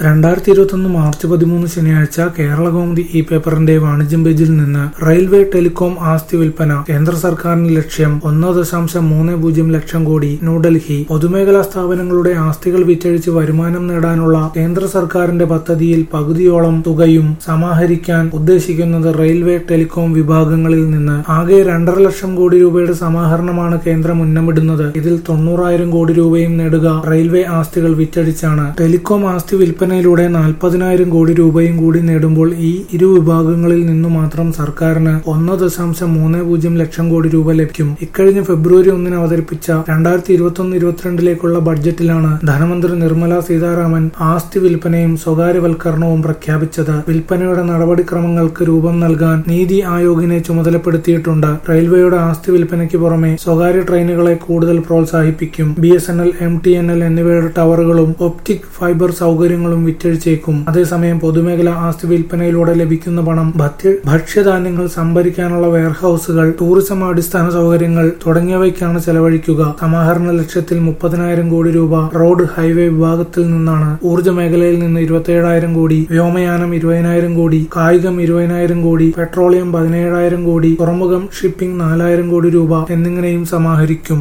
രണ്ടായിരത്തി ഇരുപത്തൊന്ന് മാർച്ച് പതിമൂന്ന് ശനിയാഴ്ച കേരള കൗമുദി ഇ പേപ്പറിന്റെ വാണിജ്യം പേജിൽ നിന്ന് റെയിൽവേ ടെലികോം ആസ്തി വിൽപ്പന കേന്ദ്ര സർക്കാരിന് ലക്ഷ്യം ഒന്ന് ദശാംശം മൂന്ന് പൂജ്യം ലക്ഷം കോടി ന്യൂഡൽഹി പൊതുമേഖലാ സ്ഥാപനങ്ങളുടെ ആസ്തികൾ വിറ്റഴിച്ച് വരുമാനം നേടാനുള്ള കേന്ദ്ര സർക്കാരിന്റെ പദ്ധതിയിൽ പകുതിയോളം തുകയും സമാഹരിക്കാൻ ഉദ്ദേശിക്കുന്നത് റെയിൽവേ ടെലികോം വിഭാഗങ്ങളിൽ നിന്ന് ആകെ രണ്ടര ലക്ഷം കോടി രൂപയുടെ സമാഹരണമാണ് കേന്ദ്രം ഉന്നമിടുന്നത് ഇതിൽ തൊണ്ണൂറായിരം കോടി രൂപയും നേടുക റെയിൽവേ ആസ്തികൾ വിറ്റഴിച്ചാണ് ടെലികോം ആസ്തി വിൽപ്പനയിലൂടെ നാൽപ്പതിനായിരം കോടി രൂപയും കൂടി നേടുമ്പോൾ ഈ ഇരു വിഭാഗങ്ങളിൽ നിന്നു മാത്രം സർക്കാരിന് ഒന്ന് ദശാംശം മൂന്ന് പൂജ്യം ലക്ഷം കോടി രൂപ ലഭിക്കും ഇക്കഴിഞ്ഞ ഫെബ്രുവരി ഒന്നിന് അവതരിപ്പിച്ച രണ്ടായിരത്തി ഇരുപത്തൊന്ന് ഇരുപത്തിരണ്ടിലേക്കുള്ള ബഡ്ജറ്റിലാണ് ധനമന്ത്രി നിർമ്മല സീതാരാമൻ ആസ്തി വിൽപ്പനയും സ്വകാര്യവൽക്കരണവും പ്രഖ്യാപിച്ചത് വിൽപ്പനയുടെ നടപടിക്രമങ്ങൾക്ക് രൂപം നൽകാൻ നീതി ആയോഗിനെ ചുമതലപ്പെടുത്തിയിട്ടുണ്ട് റെയിൽവേയുടെ ആസ്തി വിൽപ്പനയ്ക്ക് പുറമെ സ്വകാര്യ ട്രെയിനുകളെ കൂടുതൽ പ്രോത്സാഹിപ്പിക്കും B S N L M T N L എന്നിവയുടെ ടവറുകളും ഒപ്റ്റിക് ഫൈബർ സൗകര്യങ്ങളും വിറ്റഴിച്ചേക്കും അതേസമയം പൊതുമേഖലാ ആസ്തി വിൽപ്പനയിലൂടെ ലഭിക്കുന്ന പണം ഭക്ഷ്യ ഭക്ഷ്യധാന്യങ്ങൾ സംഭരിക്കാനുള്ള വെയർഹൌസുകൾ ടൂറിസം അടിസ്ഥാന സൗകര്യങ്ങൾ തുടങ്ങിയവയ്ക്കാണ് ചെലവഴിക്കുക സമാഹരണ ലക്ഷ്യത്തിൽ മുപ്പതിനായിരം കോടി രൂപ റോഡ് ഹൈവേ വിഭാഗത്തിൽ നിന്നാണ് ഊർജ്ജ മേഖലയിൽ നിന്ന് ഇരുപത്തിയേഴായിരം കോടി വ്യോമയാനം ഇരുപതിനായിരം കോടി കായികം ഇരുപതിനായിരം കോടി പെട്രോളിയം പതിനേഴായിരം കോടി തുറമുഖം ഷിപ്പിംഗ് നാലായിരം കോടി രൂപ എന്നിങ്ങനെയും സമാഹരിക്കും